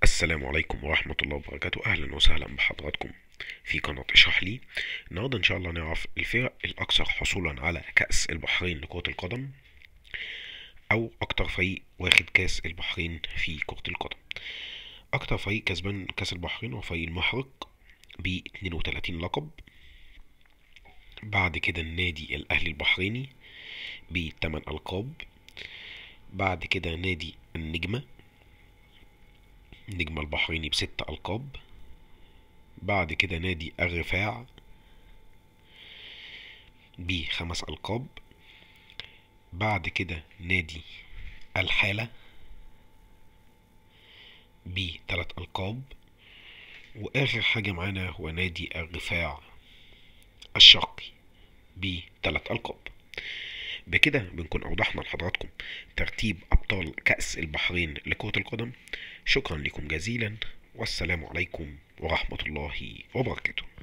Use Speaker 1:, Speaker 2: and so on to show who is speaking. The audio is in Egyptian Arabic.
Speaker 1: السلام عليكم ورحمة الله وبركاته أهلا وسهلا بحضراتكم في قناة اشرح لي النهاردة إن شاء الله نعرف الفرق الأكثر حصولا على كأس البحرين لكرة القدم أو أكتر فريق واخد كأس البحرين في كرة القدم أكتر فريق كسبان كأس البحرين هو فريق المحرق ب 32 لقب بعد كده النادي الأهلي البحريني ب 8 ألقاب بعد كده نادي النجمة النجم البحريني بست ألقاب بعد كده نادي الرفاع بخمس ألقاب بعد كده نادي الحالة بثلاث ألقاب وآخر حاجة معانا هو نادي الرفاع الشرقي بثلاث ألقاب بكده بنكون أوضحنا لحضراتكم ترتيب أبطال كأس البحرين لكرة القدم شكرا لكم جزيلا والسلام عليكم ورحمة الله وبركاته